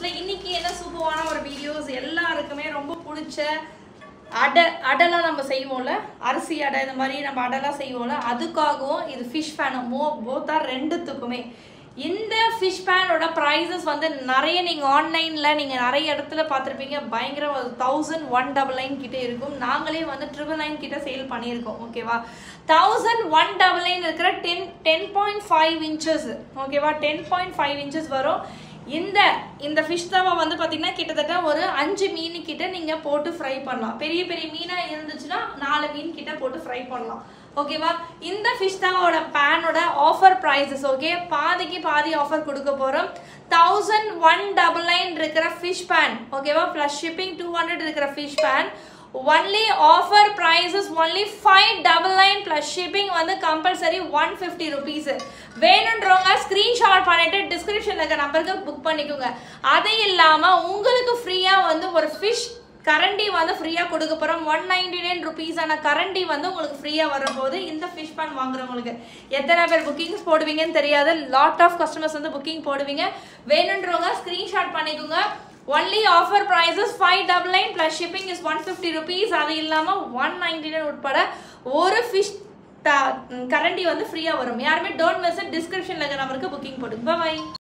so இன்னைக்கு என்ன சூப்பரான ஒரு வீடியோஸ் எல்லாருக்குமே ரொம்ப பிடிச்ச அடை அடைலாம் நம்ம செய்வோம்ல அரிசி அடை இந்த மாதிரி நம்ம அடைலாம் செய்வோம்ல அதுக்காகவும் இது ஃபிஷ் பேன் மோ போத்தா ரெண்டுத்துக்குமே இந்த ஃபிஷ் பேனோட ப்ரைஸஸ் வந்து நிறைய நீங்கள் ஆன்லைனில் நீங்கள் நிறைய இடத்துல பார்த்துருப்பீங்க பயங்கர தௌசண்ட் ஒன் டபுள் நைன் கிட்டே இருக்கும் நாங்களே வந்து ட்ரிபிள் நைன் கிட்ட சேல் பண்ணியிருக்கோம் ஓகேவா தௌசண்ட் ஒன் டபுள் நைன் இருக்கிற ten ten point five inches ஓகேவா டென் பாயிண்ட் ஃபைவ் இன்ச்சஸ் வரும் இந்த இந்த ஃபிஷ் தவா வந்து பார்த்தீங்கன்னா கிட்டத்தட்ட ஒரு அஞ்சு மீன் கிட்ட நீங்கள் போட்டு ஃப்ரை பண்ணலாம் பெரிய பெரிய மீனாக இருந்துச்சுன்னா நாலு மீன் கிட்ட போட்டு ஃப்ரை பண்ணலாம் ஓகேவா இந்த ஃபிஷ் தவாவோட பேனோட ஆஃபர் ப்ரைஸஸ் ஓகே பாதிக்கு பாதி ஆஃபர் கொடுக்க போகிறோம் தௌசண்ட் ஒன் டபுள் நைன் இருக்கிற ஃபிஷ் பேன் ஓகேவா ப்ளஸ் ஷிப்பிங் டூ ஹண்ட்ரட் இருக்கிற fish pan only offer prices only five double nine plus shipping வந்து கம்பல்சரி ஒன் ஃபிஃப்டி ருபீஸ் வேணுன்றவங்க ஸ்க்ரீன்ஷாட் பண்ணிட்டு டிஸ்கிரிப்ஷனில் இருக்க நம்பருக்கு புக் பண்ணிக்கோங்க அது இல்லாமல் உங்களுக்கு ஃப்ரீயாக வந்து ஒரு ஃபிஷ் கரண்டி வந்து ஃப்ரீயாக கொடுக்க போகிறோம் ஒன் நைன்டி நைன் ருபீஸான கரண்டி வந்து உங்களுக்கு ஃப்ரீயாக வரும்போது இந்த ஃபிஷ் பேன் வாங்குறவங்களுக்கு எத்தனை பேர் புக்கிங்ஸ் போடுவீங்கன்னு தெரியாது லாட் ஆஃப் கஸ்டமர்ஸ் வந்து புக்கிங் போடுவீங்க வேணுன்றவங்க ஸ்க்ரீன்ஷாட் பண்ணிக்கோங்க only offer prices five double nine plus shipping is one fifty rupees அது இல்லாமல் ஒன் நைன்டி நைன் உட்பட ஒரு ஃபிஷ் கரண்டி வந்து ஃப்ரீயாக வரும் யாருமே டோன்ட் மிஸ் டிஸ்கிரிப்ஷனில் இருக்க நம்பருக்கு புக்கிங் போடுங்க பாய்